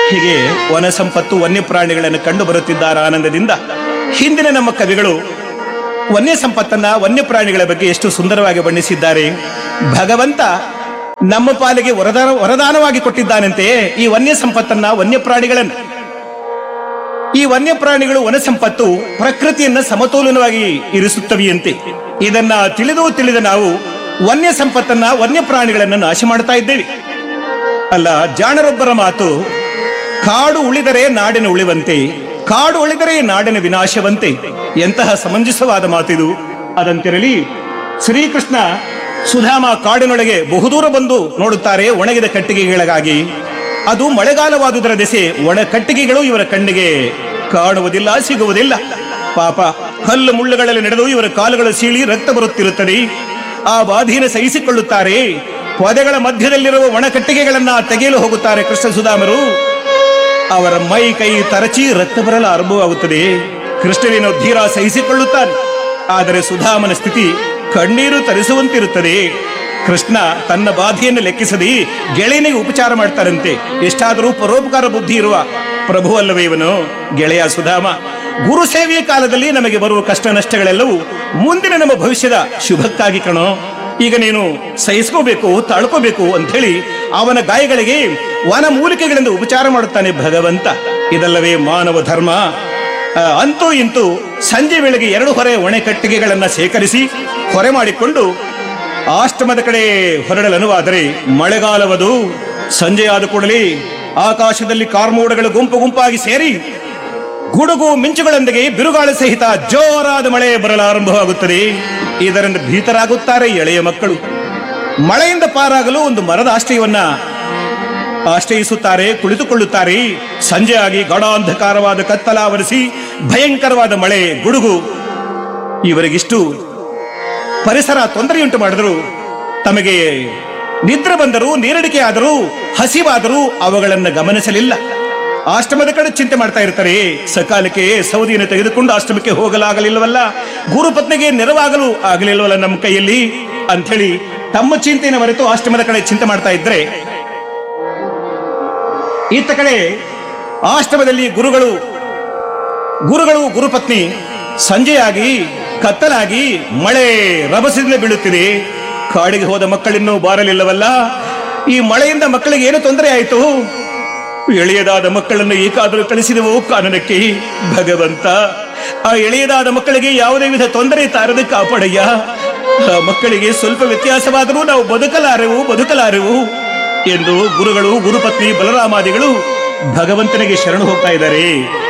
ಹೀಗೆ ವನ ಸಂಪತ್ತು ವನ್ಯ ಪ್ರಾಣಿಗಳನ್ನು ಕಂಡು ಬರುತ್ತಿದ್ದಾರೆ ಆನಂದದಿಂದ ಹಿಂದಿನ ನಮ್ಮ ಕವಿಗಳು ವನ್ಯ ಸಂಪತ್ತನ್ನ ವನ್ಯ ಪ್ರಾಣಿಗಳ ಬಗ್ಗೆ ಎಷ್ಟು ಸುಂದರವಾಗಿ ಬಣ್ಣಿಸಿದ್ದಾರೆ ಭಗವಂತ ನಮ್ಮ ಪಾಲಿಗೆ ವರದಾನ ವರದಾನವಾಗಿ ಕೊಟ್ಟಿದ್ದಾನಂತೆ ಈ ವನ್ಯ ಸಂಪತ್ತನ್ನ ವನ್ಯ ಪ್ರಾಣಿಗಳನ್ನ ಈ ವನ್ಯ ಪ್ರಾಣಿಗಳು ವನ ಸಂಪತ್ತು ಪ್ರಕೃತಿಯನ್ನ ಸಮತೋಲನವಾಗಿ ಇರಿಸುತ್ತವೆಯಂತೆ ಇದನ್ನ ತಿಳಿದು ತಿಳಿದ ನಾವು ವನ್ಯ ಸಂಪತ್ತನ್ನ ವನ್ಯ ಪ್ರಾಣಿಗಳನ್ನ ನಾಶ ಮಾಡ್ತಾ ಇದ್ದೇವೆ ಅಲ್ಲ ಜಾಣರೊಬ್ಬರ ಮಾತು ಕಾಡು ಉಳಿದರೆ ನಾಡಿನ ಉಳಿವಂತೆ ಕಾಡು ಉಳಿದರೆ ನಾಡಿನ ವಿನಾಶವಂತೆ ಎಂತಹ ಸಮಂಜಸವಾದ ಮಾತಿದು ಅದಂತಿರಲಿ ಶ್ರೀಕೃಷ್ಣ ಸುಧಾಮ ಕಾಡಿನೊಳಗೆ ಬಹುದೂರ ಬಂದು ನೋಡುತ್ತಾರೆ ಒಣಗಿದ ಕಟ್ಟಿಗೆಗಳಿಗಾಗಿ ಅದು ಮಳೆಗಾಲವಾದುದರ ದೆಸೆ ಒಣ ಕಟ್ಟಿಗೆಗಳು ಇವರ ಕಣ್ಣಿಗೆ ಕಾಣುವುದಿಲ್ಲ ಸಿಗುವುದಿಲ್ಲ ಪಾಪ ಕಲ್ಲು ಮುಳ್ಳುಗಳಲ್ಲಿ ನಡೆದು ಇವರ ಕಾಲುಗಳು ಸೀಳಿ ರಕ್ತ ಬರುತ್ತಿರುತ್ತದೆ ಆ ಬಾಧೀನ ಸಹಿಸಿಕೊಳ್ಳುತ್ತಾರೆ ಪೊದೆಗಳ ಮಧ್ಯದಲ್ಲಿರುವ ಒಣ ಕಟ್ಟಿಗೆಗಳನ್ನ ತೆಗೆಯಲು ಹೋಗುತ್ತಾರೆ ಕೃಷ್ಣ ಸುಧಾಮರು ಅವರ ಮೈ ಕೈ ತರಚಿ ರಕ್ತ ಬರಲು ಆರಂಭವಾಗುತ್ತದೆ ಕೃಷ್ಣನೇನೋ ಧೀರ ಸಹಿಸಿಕೊಳ್ಳುತ್ತಾನೆ ಆದರೆ ಸುಧಾಮನ ಸ್ಥಿತಿ ಕಣ್ಣೀರು ತರಿಸುವಂತಿರುತ್ತದೆ ಕೃಷ್ಣ ತನ್ನ ಬಾಧೆಯನ್ನು ಲೆಕ್ಕಿಸದೆ ಗೆಳೆಯನಿಗೆ ಉಪಚಾರ ಮಾಡ್ತಾರಂತೆ ಎಷ್ಟಾದರೂ ಪರೋಪಕಾರ ಬುದ್ಧಿ ಇರುವ ಪ್ರಭು ಅಲ್ಲವೇ ಇವನು ಗೆಳೆಯ ಸುಧಾಮ ಗುರು ಸೇವೆಯ ಕಾಲದಲ್ಲಿ ನಮಗೆ ಬರುವ ಕಷ್ಟ ನಷ್ಟಗಳೆಲ್ಲವೂ ಮುಂದಿನ ನಮ್ಮ ಭವಿಷ್ಯದ ಶುಭಕ್ಕಾಗಿ ಕಣೋ ಈಗ ನೀನು ಸಹಿಸ್ಕೋಬೇಕು ತಾಳ್ಕೋಬೇಕು ಅಂತ ಹೇಳಿ ಅವನ ಗಾಯಗಳಿಗೆ ವನ ಮೂಲಿಕೆಗಳಿಂದ ಉಪಚಾರ ಮಾಡುತ್ತಾನೆ ಭಗವಂತ ಇದಲ್ಲವೇ ಮಾನವ ಧರ್ಮ ಆ, ಅಂತೂ ಇಂತೂ ಸಂಜೆ ವೇಳೆಗೆ ಎರಡು ಹೊರೆ ಒಣೆ ಕಟ್ಟಿಗೆಗಳನ್ನ ಸೇಕರಿಸಿ ಹೊರೆ ಮಾಡಿಕೊಂಡು ಆಶ್ರಮದ ಕಡೆ ಹೊರಡಲು ಅನುವಾದರೆ ಮಳೆಗಾಲವದು ಸಂಜೆಯಾದ ಕೂಡಲೇ ಆಕಾಶದಲ್ಲಿ ಕಾರ್ಮೋಡಗಳು ಗುಂಪು ಗುಂಪಾಗಿ ಸೇರಿ ಗುಡುಗು ಮಿಂಚುಗಳೊಂದಿಗೆ ಬಿರುಗಾಳಿ ಸಹಿತ ಜೋರಾದ ಮಳೆ ಬರಲಾರಂಭವಾಗುತ್ತದೆ ಇದರಿಂದ ಭೀತರಾಗುತ್ತಾರೆ ಎಳೆಯ ಮಕ್ಕಳು ಮಳೆಯಿಂದ ಪಾರಾಗಲು ಒಂದು ಮರದ ಆಶ್ರಯವನ್ನ ಆಶ್ರಯಿಸುತ್ತಾರೆ ಕುಳಿತುಕೊಳ್ಳುತ್ತಾರೆ ಸಂಜೆ ಆಗಿ ಗಾಢಾಂಧಕಾರವಾದ ಕತ್ತಲಾವರಿಸಿ ಭಯಂಕರವಾದ ಮಳೆ ಗುಡುಗು ಇವರಿಗಿಷ್ಟು ಪರಿಸರ ತೊಂದರೆಯುಂಟು ಮಾಡಿದ್ರು ತಮಗೆ ನಿದ್ರೆ ಬಂದರೂ ನೀರಡಿಕೆ ಆದರೂ ಹಸಿವಾದರೂ ಅವುಗಳನ್ನು ಗಮನಿಸಲಿಲ್ಲ ಆಶ್ರಮದ ಕಡೆ ಚಿಂತೆ ಮಾಡ್ತಾ ಇರ್ತಾರೆ ಸಕಾಲಕ್ಕೆ ಸೌದಿಯನ್ನು ತೆಗೆದುಕೊಂಡು ಆಶ್ರಮಕ್ಕೆ ಹೋಗಲಾಗಲಿಲ್ಲವಲ್ಲ ಗುರುಪತ್ನಿಗೆ ನೆರವಾಗಲು ಆಗಲಿಲ್ಲವಲ್ಲ ನಮ್ಮ ಕೈಯಲ್ಲಿ ಅಂಥೇಳಿ ತಮ್ಮ ಚಿಂತೆಯನ್ನು ಮರೆತು ಆಶ್ರಮದ ಕಡೆ ಚಿಂತೆ ಮಾಡ್ತಾ ಇದ್ರೆ ಈತ ಕಡೆ ಆಶ್ರಮದಲ್ಲಿ ಗುರುಗಳು ಗುರುಗಳು ಗುರುಪತ್ನಿ ಸಂಜೆಯಾಗಿ ಕತ್ತಲಾಗಿ ಮಳೆ ರಭಸದಿಂದ ಬೀಳುತ್ತಿದೆ ಕಾಡಿಗೆ ಹೋದ ಮಕ್ಕಳಿನ್ನೂ ಬಾರಲಿಲ್ಲವಲ್ಲ ಈ ಮಳೆಯಿಂದ ಮಕ್ಕಳಿಗೆ ಏನು ತೊಂದರೆ ಆಯಿತು ಎಳೆಯದಾದ ಮಕ್ಕಳನ್ನು ಏಕಾದರೂ ಕಳಿಸಿದವು ಕಾನನಕ್ಕೆ ಭಗವಂತ ಆ ಎಳೆಯದಾದ ಮಕ್ಕಳಿಗೆ ಯಾವುದೇ ವಿಧ ತೊಂದರೆ ತಾರದೆ ಕಾಪಾಡಯ್ಯ ಆ ಮಕ್ಕಳಿಗೆ ಸ್ವಲ್ಪ ವ್ಯತ್ಯಾಸವಾದರೂ ನಾವು ಬದುಕಲಾರೆವು ಬದುಕಲಾರೆವು ಎಂದು ಗುರುಗಳು ಗುರುಪತ್ನಿ ಬಲರಾಮಾದಿಗಳು ಭಗವಂತನಿಗೆ ಶರಣು ಹೋಗ್ತಾ ಇದ್ದಾರೆ